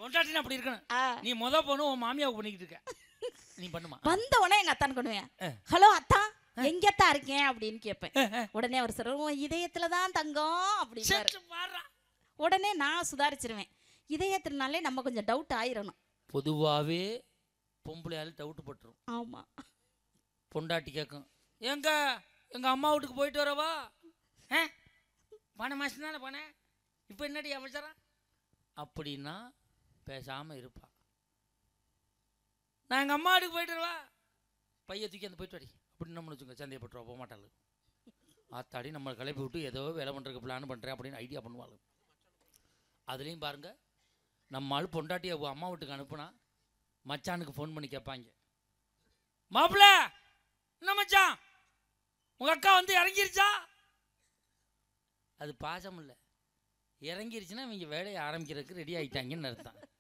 பொண்டாட்டினா அப்படி இருக்கணும் ஆ. நீ முத பொண்ணு உன் மாமியாவுக்கு பண்ணிக்கிட்டு இருக்க நீ பண்ணுமா வந்த உடனே எங்க அத்தான் கொண்டுவேன் ஆ. ஹலோ அத்தா எங்கத்தான் இருக்கேன் அப்படின்னு கேட்பேன் உடனே அவர் சொல்ற உன் இதயத்துல தான் தங்கம் அப்படின்னு சரி, வாடா. உடனே நான் சுதாரிச்சிருவேன் இதயத்தினாலே நம்ம கொஞ்சம் டவுட் ஆயிரணும் பொதுவாவே பொம்பளையால டவுட் பட்டுரும் ஆமா பொண்டாட்டி கேட்கும் எங்க எங்க அம்மா வீட்டுக்கு போயிட்டு வரவா ஆ? போன மாசம் தானே போனேன் இப்போ என்னடி அவசரா அப்படின்னா பேசாம இருப்பா நான் எங்க அம்மா வீட்டுக்கு போயிட்டு வரவா பைய தூக்கி அந்த போயிட்டு வாடி அப்படின்னு நம்ம வச்சுங்க சந்தேகப்பட்டுருவா போக மாட்டாள் ஆத்தாடி நம்மளை கிளப்பி விட்டு ஏதோ வேலை பண்ணுறதுக்கு பிளான் பண்ணுறேன் அப்படின்னு ஐடியா பண்ணுவாள் அதுலேயும் பாருங்க நம்ம ஆள் பொண்டாட்டியை அவ அம்மா வீட்டுக்கு அனுப்புனா மச்சானுக்கு ஃபோன் பண்ணி கேட்பாங்க மாப்பிள்ள என்ன மச்சான் உங்க அக்கா வந்து இறங்கிருச்சா அது பாசம் இல்லை இறங்கிருச்சுன்னா இவங்க வேலையை ஆரம்பிக்கிறதுக்கு ரெடி ஆயிட்டாங்கன்னு அர்த்தம்